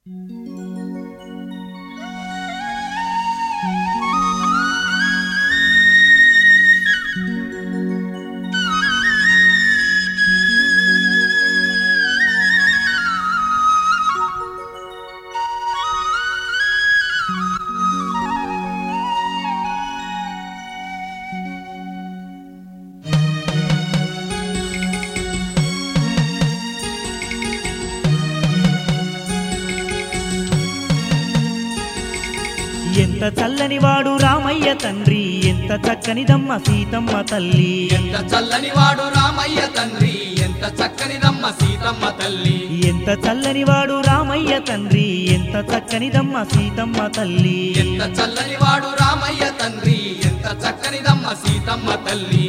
ఎంత చల్లని వాడు రామయ్య తండ్రి ఎంత చక్కనిదమ్మ సీతమ్మ తల్లి ఎంత చల్లని వాడు రామయ్య తండ్రి ఎంత చక్కనిదమ్మ సీతమ్మ తల్లి ఎంత చల్లని వాడు రామయ్య తండ్రి ఎంత చక్కనిదమ్మ సీతమ్మ తల్లి ఎంత చల్లని వాడు రామయ్య తండ్రి ఎంత చక్కనిదమ్మ సీతమ్మ తల్లి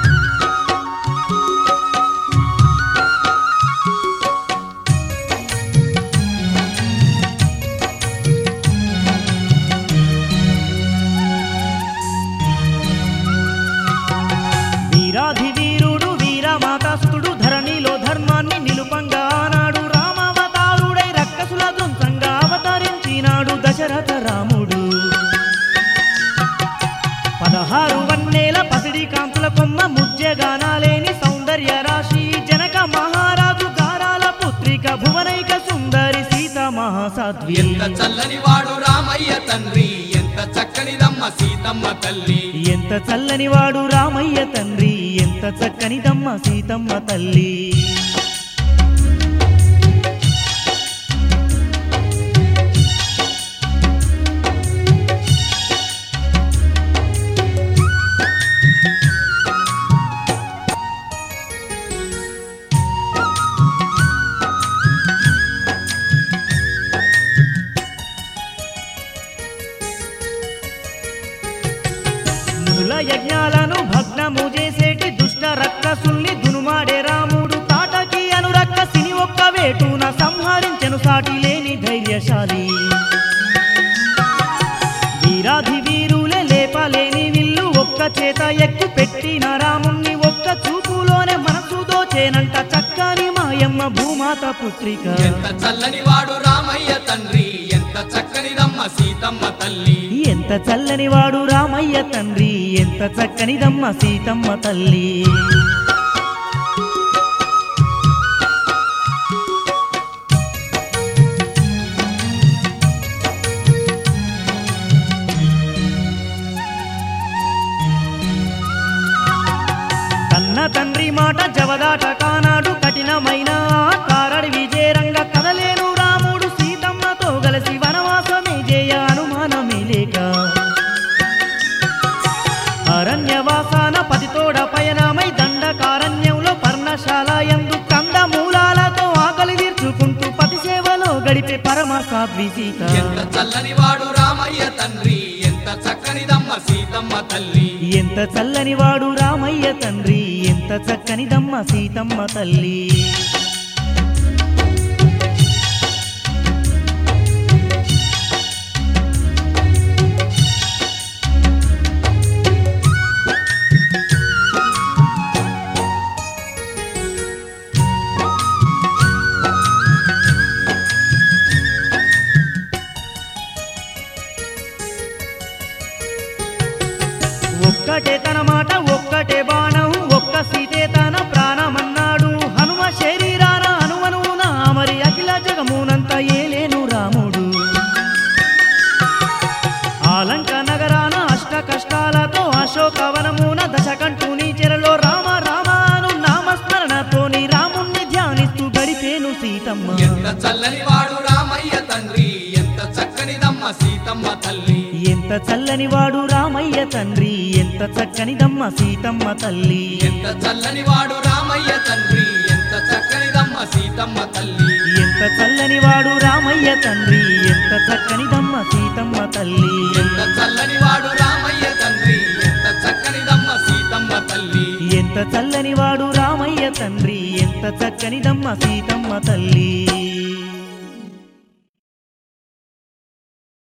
వీరాధి వీరుడు వీరమాతాస్తుడు ధరణిలో ధర్మాన్ని నిలుపంగా ఆనాడు రామావతారుడై రక్కసుల ధ్వంసంగా అవతరించినాడు దశరథ రాముడు పదహారు వన్నేల పసిడి కాంతుల కొమ్మ ముజ్జగానాలేని సౌందర్య రాశి జనక మహారాజు గారాల పుత్రిక భువనైక సుందరి సీత మహాసాధ్వి ఎంత చల్లని వాడు రామయ్య తండ్రి ఎంత చక్కనిదమ్మ సీతమ్మ తల్లి ఎంత చల్లని వాడు రామయ్య తండ్రి ఎంత చక్కనిదమ్మ సీతమ్మ తల్లి మునుల యజ్ఞాలను భగ్నము చేసేటి దుష్ట రక్కసుల్ని దునుమాడే రాముడు తాటకి అనురక్కసిని ఒక్క వేటున సంహరించెను సాటి లేని ధైర్యశాలి వీరాధి వీరులే లేపలేని విల్లు ఒక్క చేత ఎక్కు పెట్టిన రాముణ్ణి ఒక్క చూపులోనే మనసు దోచేనంట చక్కని మాయమ్మ భూమాత పుత్రిక ఎంత చల్లని వాడు రామయ్య తండ్రి ఎంత చక్కనిదమ్మ సీతమ్మ తల్లి ఎంత చల్లని వాడు రామయ్య తండ్రి ఎంత చక్కనిదమ్మ సీతమ్మ తల్లి కన్న తండ్రి మాట జవదాట కానాడు కఠినమైన కారడి విజయరంగ కదలేను రాముడు సీతమ్మతో కలిసి వనవాసమే జయ అనుమానమే లేక అరణ్యవాసాన పతితోడ పయనమై దండకారణ్యంలో పర్ణశాల ఎందు కందమూలాలతో ఆకలి తీర్చుకుంటూ పతి సేవలో గడిపే పరమ సాధ్వి సీత ఎంత చల్లని వాడు రామయ్య తండ్రి ఎంత చక్కనిదమ్మ సీతమ్మ తల్లి ఎంత చల్లని వాడు రామయ్య తండ్రి ఎంత చక్కనిదమ్మ సీతమ్మ తల్లి ఒక్కటే తన మాట ఒక్కటే బాణం ఒక్క సీతే తన ప్రాణమన్నాడు హనుమ శరీరాన హనుమనున మరి అఖిల జగమునంత ఏలేను రాముడు ఆలంక నగరాన అష్ట కష్టాలతో అశోకవనమున దశకంఠుని చెరలో రామ రామాను నామస్మరణతోని రాముణ్ణి ధ్యానిస్తూ గడిపేను సీతమ్మ ఎంత చల్లని వాడు రామయ్య తండ్రి ఎంత చక్కనిదమ్మ సీతమ్మ తల్లి ఎంత చల్లని వాడు రామయ్య తండ్రి ఎంత చక్కనిదమ్మ సీతమ్మ తల్లి ఎంత చల్లని వాడు రామయ్య తండ్రి ఎంత చక్కనిదమ్మ సీతమ్మ తల్లి ఎంత చల్లని వాడు రామయ్య తండ్రి ఎంత చక్కనిదమ్మ సీతమ్మ తల్లి ఎంత చల్లని వాడు రామయ్య తండ్రి ఎంత చక్కనిదమ్మ సీతమ్మ తల్లి ఎంత చల్లని వాడు రామయ్య తండ్రి ఎంత చక్కనిదమ్మ సీతమ్మ తల్లి